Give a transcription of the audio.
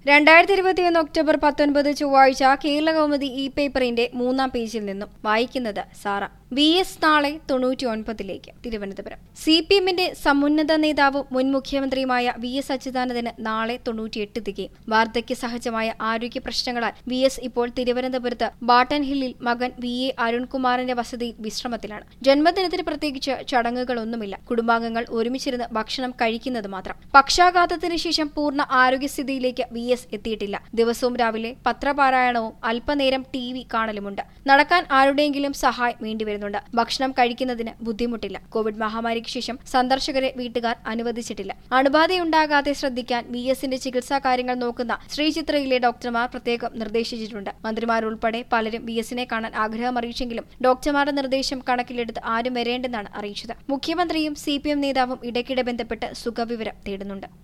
രണ്ടായിരത്തി ഇരുപത്തിയൊന്ന് ഒക്ടോബർ പത്തൊൻപത് ചൊവ്വാഴ്ച കേരള കൗമുദി ഇ പേപ്പറിന്റെ മൂന്നാം പേജിൽ നിന്നും വായിക്കുന്നത് സാറ വി എസ് നാളെ തൊണ്ണൂറ്റി ഒൻപതിലേക്ക് തിരുവനന്തപുരം സി പി എമ്മിന്റെ സമുന്നത നേതാവും മുൻ മുഖ്യമന്ത്രിയുമായ വി എസ് അച്യുതാനന്ദന് നാളെ തൊണ്ണൂറ്റിയെട്ട് തികയും വാർദ്ധക്യ സഹജമായ ആരോഗ്യ പ്രശ്നങ്ങളാൽ വി എസ് ഇപ്പോൾ തിരുവനന്തപുരത്ത് ബാട്ടൻ ഹില്ലിൽ മകൻ വി എ അരുൺകുമാറിന്റെ വസതിയിൽ വിശ്രമത്തിലാണ് ജന്മദിനത്തിന് പ്രത്യേകിച്ച് ചടങ്ങുകളൊന്നുമില്ല കുടുംബാംഗങ്ങൾ ഒരുമിച്ചിരുന്ന് ഭക്ഷണം കഴിക്കുന്നത് മാത്രം പക്ഷാഘാതത്തിന് ശേഷം പൂർണ്ണ ആരോഗ്യസ്ഥിതിയിലേക്ക് വി എസ് എത്തിയിട്ടില്ല ദിവസവും രാവിലെ പത്രപാരായണവും അല്പനേരം ടി വി കാണലുമുണ്ട് നടക്കാൻ ആരുടെയെങ്കിലും സഹായം വേണ്ടിവരുന്നുണ്ട് ഭക്ഷണം കഴിക്കുന്നതിന് ബുദ്ധിമുട്ടില്ല കോവിഡ് മഹാമാരിക്ക് ശേഷം സന്ദർശകരെ വീട്ടുകാർ അനുവദിച്ചിട്ടില്ല അണുബാധയുണ്ടാകാതെ ശ്രദ്ധിക്കാൻ വി എസിന്റെ ചികിത്സാ കാര്യങ്ങൾ നോക്കുന്ന ശ്രീചിത്രയിലെ ഡോക്ടർമാർ പ്രത്യേകം നിർദ്ദേശിച്ചിട്ടുണ്ട് മന്ത്രിമാരുൾപ്പെടെ പലരും വി എസിനെ കാണാൻ ആഗ്രഹം അറിയിച്ചെങ്കിലും ഡോക്ടർമാരുടെ നിർദ്ദേശം കണക്കിലെടുത്ത് ആരും വരേണ്ടെന്നാണ് അറിയിച്ചത് മുഖ്യമന്ത്രിയും സി നേതാവും ഇടയ്ക്കിടെ ബന്ധപ്പെട്ട് സുഖവിവരം തേടുന്നുണ്ട്